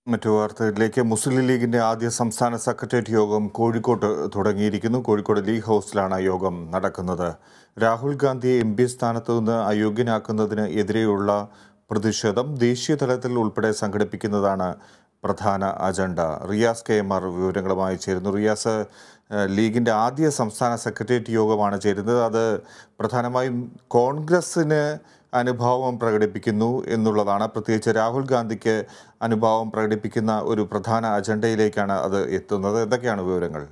മറ്റു വാർത്തകളിലേക്ക് മുസ്ലിം ലീഗിന്റെ ആദ്യ സംസ്ഥാന സെക്രട്ടേറിയറ്റ് യോഗം കോഴിക്കോട്ട് തുടങ്ങിയിരിക്കുന്നു കോഴിക്കോട് ലീഗ് ഹൗസിലാണ് യോഗം നടക്കുന്നത് രാഹുൽ ഗാന്ധിയെ എം പി സ്ഥാനത്ത് നിന്ന് അയോഗ്യനാക്കുന്നതിന് എതിരെയുള്ള പ്രതിഷേധം ദേശീയ തലത്തിൽ ഉൾപ്പെടെ സംഘടിപ്പിക്കുന്നതാണ് പ്രധാന അജണ്ട റിയാസ് കെ എം ആർ വിവരങ്ങളുമായി ചേരുന്നു റിയാസ് ഏഹ്, ലീഗിന്റെ ആദ്യ സംസ്ഥാന സെക്രട്ടേറിയറ്റ് യോഗമാണ് ചേരുന്നത് അത് പ്രധാനമായും കോൺഗ്രസിന് അനുഭാവം പ്രകടിപ്പിക്കുന്നു എന്നുള്ളതാണ് പ്രത്യേകിച്ച് രാഹുൽ ഗാന്ധിക്ക് അനുഭാവം പ്രകടിപ്പിക്കുന്ന ഒരു പ്രധാന അജണ്ടയിലേക്കാണ് അത് എത്തുന്നത് എന്തൊക്കെയാണ് വിവരങ്ങൾ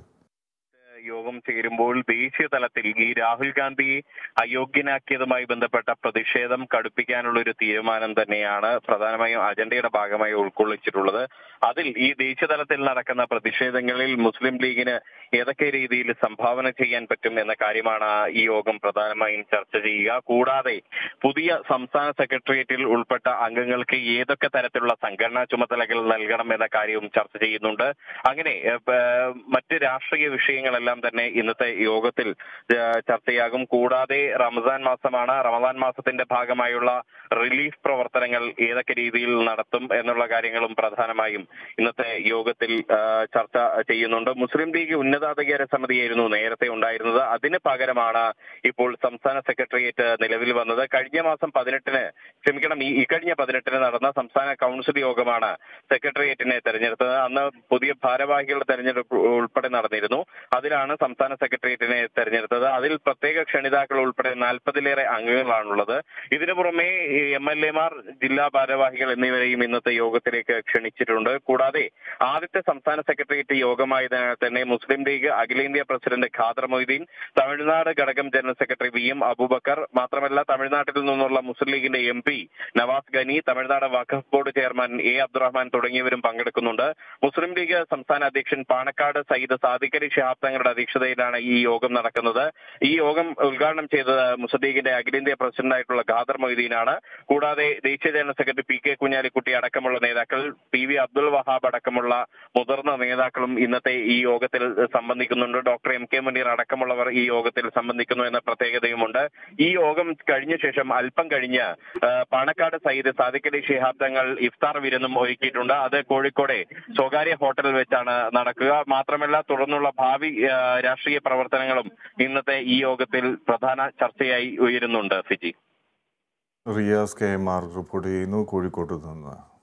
യോഗം ചേരുമ്പോൾ ദേശീയ തലത്തിൽ ഈ രാഹുൽ ഗാന്ധിയെ അയോഗ്യനാക്കിയതുമായി ബന്ധപ്പെട്ട പ്രതിഷേധം കടുപ്പിക്കാനുള്ള ഒരു തീരുമാനം തന്നെയാണ് പ്രധാനമായും അജണ്ടയുടെ ഭാഗമായി ഉൾക്കൊള്ളിച്ചിട്ടുള്ളത് അതിൽ ഈ ദേശീയ തലത്തിൽ നടക്കുന്ന പ്രതിഷേധങ്ങളിൽ മുസ്ലിം ലീഗിന് ഏതൊക്കെ രീതിയിൽ സംഭാവന ചെയ്യാൻ പറ്റും എന്ന കാര്യമാണ് ഈ യോഗം പ്രധാനമായും ചർച്ച ചെയ്യുക കൂടാതെ പുതിയ സംസ്ഥാന സെക്രട്ടേറിയറ്റിൽ ഉൾപ്പെട്ട അംഗങ്ങൾക്ക് ഏതൊക്കെ തരത്തിലുള്ള സംഘടനാ ചുമതലകൾ നൽകണം എന്ന കാര്യവും ചർച്ച ചെയ്യുന്നുണ്ട് അങ്ങനെ ഏഹ്, പ- മറ്റ് രാഷ്ട്രീയ വിഷയങ്ങളെല്ലാം തന്നെ ഇന്നത്തെ യോഗത്തിൽ ഏഹ്, ചർച്ചയാകും കൂടാതെ റമദാൻ മാസമാണ് റമദാൻ മാസത്തിന്റെ ഭാഗമായുള്ള റിലീഫ് പ്രവർത്തനങ്ങൾ ഏതൊക്കെ രീതിയിൽ നടത്തും എന്നുള്ള കാര്യങ്ങളും പ്രധാനമായും ഇന്നത്തെ യോഗത്തിൽ ഏഹ്, ചർച്ച ചെയ്യുന്നുണ്ട് മുസ്ലിം ലീഗ് ഉന്നതാധികാര സമിതിയായിരുന്നു നേരത്തെ ഉണ്ടായിരുന്നത് അതിന് പകരമാണ് ഇപ്പോൾ സംസ്ഥാന സെക്രട്ടേറിയറ്റ് നിലവിൽ വന്നത് കഴിഞ്ഞ മാസം പതിനെട്ടിന് ക്ഷമിക്കണം ഈ ഇക്കഴിഞ്ഞ പതിനെട്ടിന് നടന്ന സംസ്ഥാന കൗൺസിൽ യോഗമാണ് സെക്രട്ടേറിയറ്റിനെ തെരഞ്ഞെടുത്തത് അന്ന് പുതിയ ഭാരവാഹികളുടെ തെരഞ്ഞെടുപ്പ് ഉൾപ്പെടെ നടന്നിരുന്നു അതിലാണ് സംസ്ഥാന സെക്രട്ടേറിയറ്റിനെ തെരഞ്ഞെടുത്തത് അതിൽ പ്രത്യേക ക്ഷണിതാക്കൾ ഉൾപ്പെടെ നാൽപ്പതിലേറെ അംഗങ്ങളാണുള്ളത് ഇതിനു പുറമെ എം എൽ എമാർ ജില്ലാ ഭാരവാഹികൾ എന്നിവരെയും ഇന്നത്തെ യോഗത്തിലേക്ക് ക്ഷണിച്ചിട്ടുണ്ട് കൂടാതെ ആദ്യത്തെ സംസ്ഥാന സെക്രട്ടേറിയറ്റ് യോഗമായതിനാൽ തന്നെ മുസ്ലിം ലീഗ് അഖിലേന്ത്യാ പ്രസിഡന്റ് ഖാദർ മൊയ്തീൻ തമിഴ്നാട് ഘടകം general secretary V M Abubakar മാത്രമല്ല തമിഴ്നാട്ടിൽ നിന്നുള്ള മുസ്ലിം ലീഗിന്റെ M P Navas Gani Tamil Nadu Waqf board chairman A Abdurahman തുടങ്ങിയവരും പങ്കെടുക്കുന്നുണ്ട് മുസ്ലിം ലീഗ് സംസ്ഥാന അധ്യക്ഷൻ പാണക്കാട് സയ്യിദ് സാദിഖ് അലി ശിഹാബ് തങ്ങളുടെ അധ്യക്ഷതയിലാണ് ഈ യോഗം നടക്കുന്നത് ഈ യോഗം ഉദ്ഘാടനം ചെയ്തത് മുസ്ലിം ലീഗിന്റെ അഖിലേന്ത്യാ പ്രസിഡന്റായിട്ടുള്ള ഖാദർ മൊയ്തീനാണ് കൂടാതെ ദേശീയ general secretary P K Kunhalikutty അടക്കമുള്ള നേതാക്കൾ പി വി അബ്ദുൽ വഹാബ് അടക്കമുള്ള മുതിർന്ന നേതാക്കളും ഇന്നത്തെ ഈ യോഗത്തിൽ സംബന്ധിക്കുന്നുണ്ട് ഡോക്ടർ എം കെ മുനീർ അടക്കമുള്ളവർ ഈ യോഗത്തിൽ സംബന്ധിക്കുന്നു എന്ന പ്രത്യേകതയുമുണ്ട് ഈ യോഗം കഴിഞ്ഞ ശേഷം അല്പം കഴിഞ്ഞ് ആ, പാണക്കാട് സയ്യിദ് സാദിഖ് അലി ശിഹാബ് തങ്ങൾ ഇഫ്താർ വിരുന്നും ഒരുക്കിയിട്ടുണ്ട് അത് കോഴിക്കോടെ സ്വകാര്യ ഹോട്ടലിൽ വെച്ചാണ് നടക്കുക മാത്രമല്ല തുടർന്നുള്ള ഭാവി ആ, രാഷ്ട്രീയ പ്രവർത്തനങ്ങളും ഇന്നത്തെ ഈ യോഗത്തിൽ പ്രധാന ചർച്ചയായി ഉയരുന്നുണ്ട് ഫിജി Riyas K M R report ചെയ്യുന്നു കോഴിക്കോട്ട് നിന്ന്